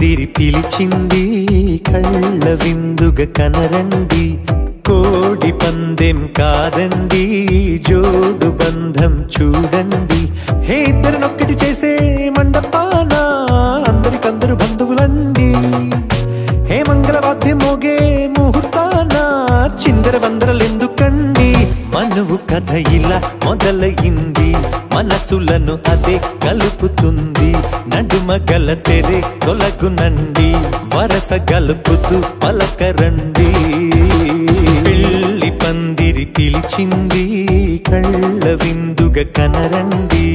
పందిరి పిలిచింది కళ్ళ విందుగ కనరండి కోడి పందెం కాదండి జోడు బంధం చూడండి హే ఇద్దరినొక్కటి చేసే మండపాన అందరికందరు బంధువులండి హే మంగళవాద్యం మోగే ముహూర్తాన చిందర వందరలెందుకండి మనువు కథ ఇలా మొదలయింది మనసులను అదే కలుపుతుంది నడుమ గల తెరే తొలగునండి వరస గలుపుతూ పలకరండి పెళ్లి పందిరి పిలిచింది కళ్ళ విందుగ కనరండి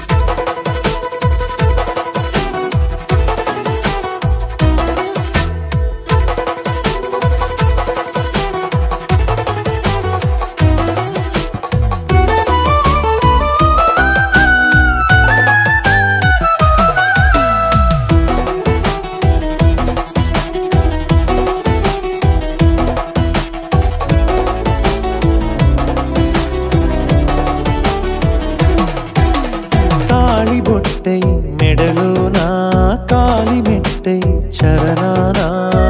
తాళి బొట్టై మెడలోనా కాలి మెట్టై చరణానా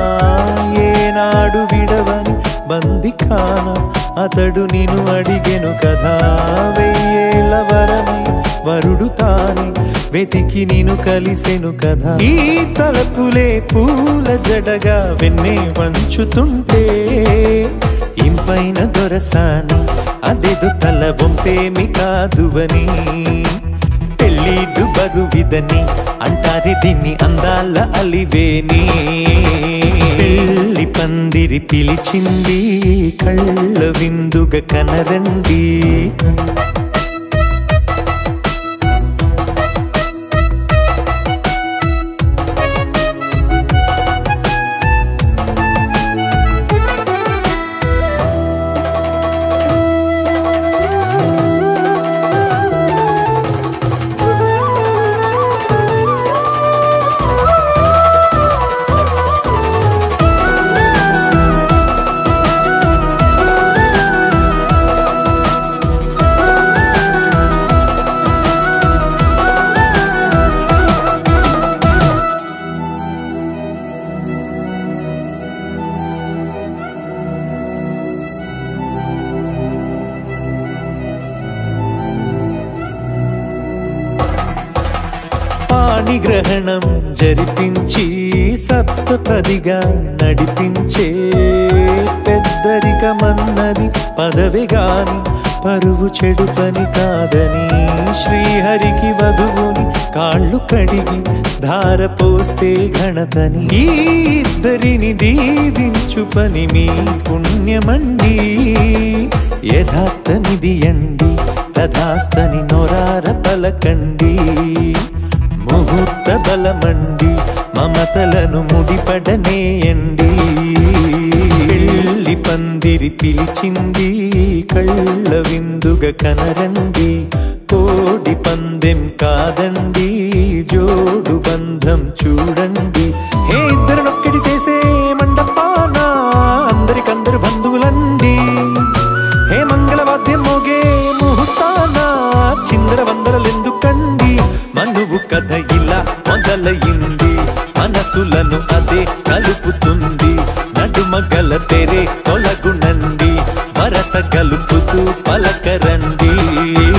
ఏనాడు విడవని బందిఖాన అతడు నిన్ను అడిగెను కదా వెయ్యేళ్ళ వరమై వరుడు తానే వెతికి నేను కలిసెను కదా ఈ తలపులే పూల జడగా వెన్నే వంచుతుంటే ఇంపైన దొరసాని అదేదో తల వంపేమి కాదువని పెళ్ళిడు బరువిదని అంటారే దీన్ని అందాల అలివేని పెళ్లి పందిరి పిలిచింది కళ్ళ విందుగ కనరండి పాణిగ్రహణం జరిపించి సప్తపదిగా నడిపించే పెద్దరికమన్నది పదవి గాని పరువు చెడు పని కాదని శ్రీహరికి వధువుని కాళ్ళు కడిగి ధార పోస్తే ఘనతని ఈ ఇద్దరిని దీవించు పని మీ పుణ్యమండి యథార్థమిది అండి తథాస్తని నొరార పలకండి ముహూర్త బలమండి మమతలను ముడిపడనేయండి పెళ్లి పందిరి పిలిచింది కళ్ళ విందుగ కనరండి కోడి పందెం కాదండి జోడు బంధం చూడండి హే ఇద్దరినొక్కడి చేసే మండపాన అందరికందరు బంధువులండి హే మంగళవాద్యం మోగే ముహూర్తాన చిందర వందరలెందుకండి మనువు కథ ఇలా మొదలయింది మనసులను అదే కలుపుతుంది నడుమ గల తెరే తొలగునండి వరస కలుపుతూ పలకరండి